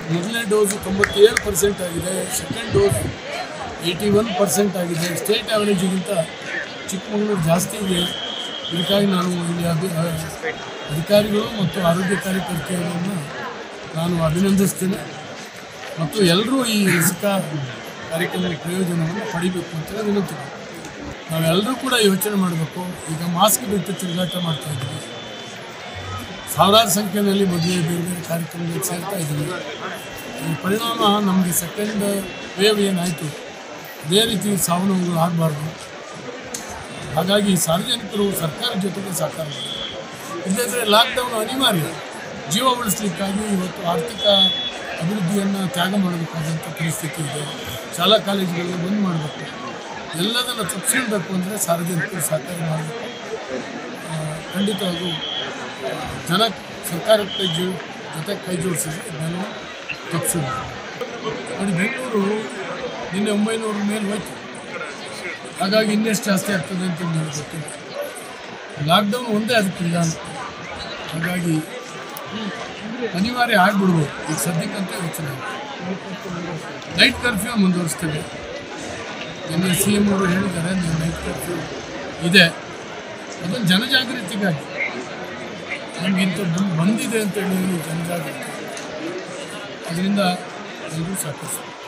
ಮೊದಲನೇ ಡೋಸು ತೊಂಬತ್ತೇಳು ಪರ್ಸೆಂಟ್ ಆಗಿದೆ second dose eighty one percent ಆಗಿದೆ ಸ್ಟೇಟ್ ಆ್ಯಾವ್ರೇಜಿಗಿಂತ ಚಿಕ್ಕಮಗಳೂರು ಜಾಸ್ತಿ ಇದೆ ಇದಕ್ಕಾಗಿ ನಾನು ಇಲ್ಲಿ ಅಭಿ ಅಧಿಕಾರಿಗಳು ಮತ್ತು ಆರೋಗ್ಯ ಕಾರ್ಯಕರ್ತೆಯರನ್ನು ನಾನು ಅಭಿನಂದಿಸ್ತೇನೆ ಮತ್ತು ಎಲ್ಲರೂ ಈ ಲಸಿಕಾ ಕಾರ್ಯಕ್ರಮದ ಪ್ರಯೋಜನವನ್ನು ಪಡಿಬೇಕು ಅಂತೇಳಿ ವಿನಂತಿ ನಾವೆಲ್ಲರೂ ಕೂಡ ಯೋಚನೆ ಮಾಡಬೇಕು ಈಗ ಮಾಸ್ಕ್ ಬಿಟ್ಟು ತಿರುಗಾಟ ಮಾಡ್ತಾ ಇದ್ದೀವಿ ಸಾವಿರಾರು ಸಂಖ್ಯೆಯಲ್ಲಿ ಮದುವೆ ಬೇರೆ ಬೇರೆ ಕಾರ್ಯಕ್ರಮಗಳಿಗೆ ಸೇರ್ತಾ ಇದ್ದೀವಿ ಈ ಪರಿಣಾಮ ನಮಗೆ ಸೆಕೆಂಡ್ ವೇವ್ ಏನಾಯಿತು ಅದೇ ರೀತಿ ಸಾವು ನೋವುಗಳು ಆಗಬಾರ್ದು ಹಾಗಾಗಿ ಸಾರ್ವಜನಿಕರು ಸರ್ಕಾರ ಜೊತೆಗೆ ಸಹಕಾರ ಮಾಡಬೇಕು ಇಲ್ಲದ್ರೆ ಲಾಕ್ಡೌನ್ ಅನಿವಾರ್ಯ ಜೀವ ಉಳಿಸ್ಲಿಕ್ಕಾಗಿ ಇವತ್ತು ಆರ್ಥಿಕ ಅಭಿವೃದ್ಧಿಯನ್ನು ತ್ಯಾಗ ಮಾಡಬೇಕಾದಂಥ ಪರಿಸ್ಥಿತಿ ಇದೆ ಶಾಲಾ ಕಾಲೇಜುಗಳನ್ನ ಬಂದ್ ಮಾಡಬೇಕು ಎಲ್ಲದನ್ನು ತಪ್ಪಿಸ್ಕೊಳ್ಬೇಕು ಅಂದರೆ ಸಾರ್ವಜನಿಕರು ಸಹಕಾರ ಮಾಡಬೇಕು ಆ, ಖಂಡಿತವಾಗೂ ಆ, ಜನ ಸರ್ಕಾರಕ್ಕೆ ಕೈ ಜೋ ಜೊತೆ ಕೈ ಜೋಡಿಸಿದ್ರೆ ಇದನ್ನು ತಪ್ಪಿಸೋದು ನೋಡಿ ಬೆಂಗಳೂರು ನಿನ್ನೆ ಒಂಬೈನೂರ ಮೇಲೆ ಹೋಯ್ತು ಹಾಗಾಗಿ ಇನ್ನೆಷ್ಟು ಜಾಸ್ತಿ ಆಗ್ತದೆ ಅಂತ ನನಗೆ ಗೊತ್ತಿಲ್ಲ ಲಾಕ್ಡೌನ್ ಒಂದೇ ಅದಕ್ಕಿಲ್ಲ ಅಂತ ಹಾಗಾಗಿ ಅನಿವಾರ್ಯ ಆಗ್ಬಿಡ್ಬೋದು ಈಗ ಸದ್ಯಕ್ಕಂತ ಯೋಚನೆ ನೈಟ್ ಕರ್ಫ್ಯೂ ಮುಂದುವರಿಸ್ತೇವೆ ನಿನ್ನೆ ಸಿ ಎಮ್ ಅವರು ಹೇಳಿದ್ದಾರೆ ನೀವು ನೈಟ್ ಕರ್ಫ್ಯೂ ಇದೆ ಅದೊಂದು ಜನಜಾಗೃತಿಗಾಗಿ ನಮಗಿಂತ ಬಂದಿದೆ ಅಂತ ಹೇಳಿ ಜನಜಾಗೃತಿ ಅದರಿಂದ ಎಲ್ಲರೂ ಸಾಕಷ್ಟು